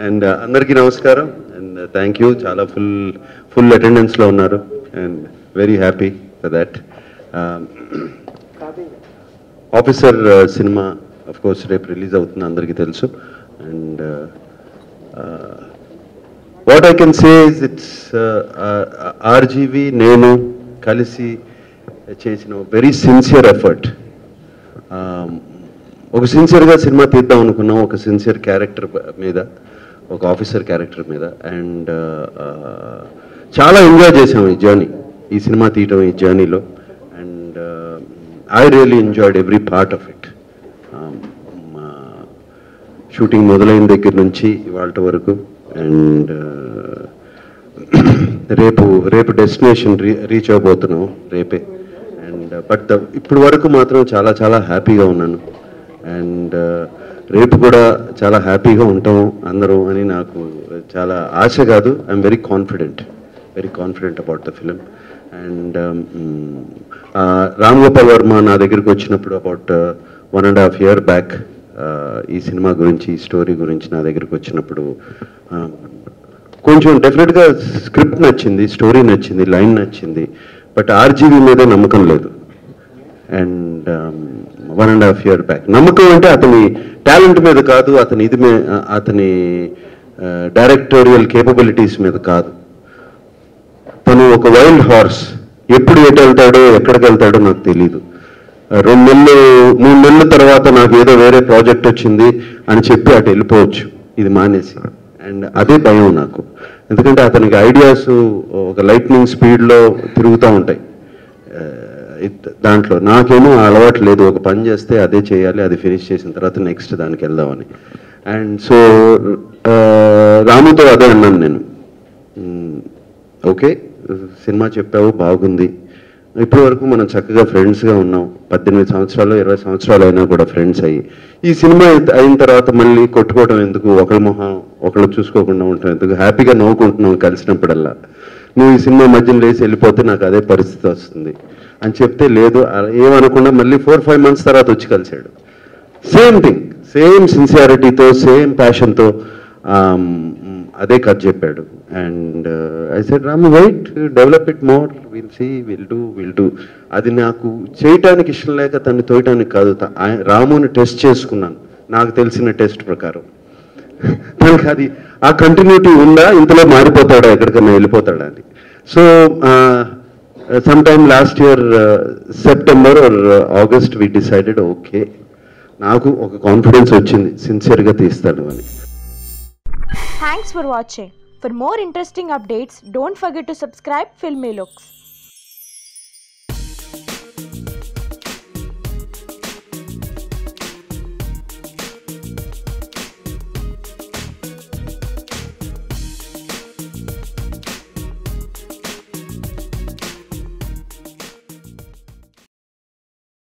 And అందరికీ నమస్కారం and thank you చాలా ఫుల్ ఫుల్ అటెండెన్స్లో ఉన్నారు and very happy for that officer cinema of course రేపు రిలీజ్ అవుతుంది అందరికీ తెలుసు and what I can say is it's RGV నేను కలిసి చేసిన వెరీ సిన్సియర్ ఎఫర్ట్ ఒక సిన్సియర్గా సినిమా తీద్దాం అనుకున్నాం ఒక సిన్సియర్ క్యారెక్టర్ మీద ఒక ఆఫీసర్ క్యారెక్టర్ మీద అండ్ చాలా ఎంజాయ్ చేసాం ఈ జర్నీ ఈ సినిమా తీయటం ఈ జర్నీలో and I really enjoyed every part of it shooting మొదలైన దగ్గర నుంచి ఇవాళ వరకు అండ్ రేపు రేపు డెస్టినేషన్ రీ రీచ్ అవ్వబోతున్నాం రేపే అండ్ బట్ ఇప్పుడు వరకు మాత్రం చాలా చాలా హ్యాపీగా ఉన్నాను అండ్ రేపు కూడా చాలా హ్యాపీగా ఉంటాం అందరం అని నాకు చాలా ఆశ కాదు I'm very confident very confident about the film and Ram Gopal Varma నా దగ్గరికి వచ్చినప్పుడు about one and half year back ఈ సినిమా గురించి ఈ స్టోరీ గురించి నా దగ్గరికి వచ్చినప్పుడు um, కొంచెం డెఫినెట్గా స్క్రిప్ట్ నచ్చింది స్టోరీ నచ్చింది లైన్ నచ్చింది బట్ ఆర్జీవీ మీదే నమ్మకం లేదు and one and half year back నమ్మకం అంటే అతని టాలెంట్ మీద కాదు అతని ఇది మీ అతని డైరెక్టోరియల్ కేపబిలిటీస్ మీద కాదు తను ఒక వైల్డ్ హార్స్ ఎప్పుడు ఎటు వెళ్తాడో ఎక్కడికి వెళ్తాడో నాకు తెలియదు రెండు నెలలు మూడు నెలల తర్వాత నాకు ఏదో వేరే ప్రాజెక్ట్ వచ్చింది అని చెప్పి అటు వెళ్ళిపోవచ్చు ఇది మానేసి అండ్ అదే భయం నాకు ఎందుకంటే అతనికి ఐడియాస్ ఒక లైట్నింగ్ స్పీడ్లో తిరుగుతూ ఉంటాయి ఆ, ఇట్- దాంట్లో నాకేమో ఆ అలవాటు లేదు ఒక పని చేస్తే అదే చేయాలి అది ఫినిష్ చేసిన తర్వాత నెక్స్ట్ దానికి వెళ్దామని అండ్ సో రాముతో అదే అన్నాను నేను మ్, ఓకే సినిమా చెప్పావు బాగుంది ఇప్పటి వరకు మనం చక్కగా ఫ్రెండ్స్గా ఉన్నాం పద్దెనిమిది సంవత్సరాలు ఇరవై సంవత్సరాలు అయినా కూడా ఫ్రెండ్స్ అయ్యి ఈ సినిమా అయిన- అయిన తర్వాత మళ్ళీ కొట్టుకోవడం ఎందుకు ఒకళ్ళ మొహం ఒకళ్ళు చూసుకోకుండా ఉండటం ఎందుకు హ్యాపీగా నవ్వుకుంటున్నాం కలిసినప్పుడల్లా నువ్వు ఈ సినిమా మధ్యలో లేచి వెళ్ళిపోతే నాకు అదే పరిస్థితి వస్తుంది అని చెప్తే లేదు అలా ఏమనకుండా మళ్ళీ ఫోర్ ఫైవ్ మంత్స్ తర్వాత వచ్చి కలిశాడు సేమ్ థింగ్ సేమ్ సిన్సియారిటీతో సేమ్ ప్యాషన్తో అదే కథ చెప్పాడు and I said Ram wait develop it more we'll see we'll do we'll do అది నాకు చేయటానికి ఇష్టం లేక తను తోయటానికి కాదు త- ఆయ- రాముని టెస్ట్ చేసుకున్నాను నాకు తెలిసిన టెస్ట్ ప్రకారం తనకి అది ఆ కంటిన్యూటీ ఉందా ఇంతలో మారిపోతాడా ఎక్కడికైనా వెళ్ళిపోతాడా అని so some time last year September or August we decided okay నాకు ఒక కాన్ఫిడెన్స్ వచ్చింది సిన్సియర్గా తీస్తాడు అని Thanks for watching. For more interesting updates, don't forget to subscribe Filmy Looks.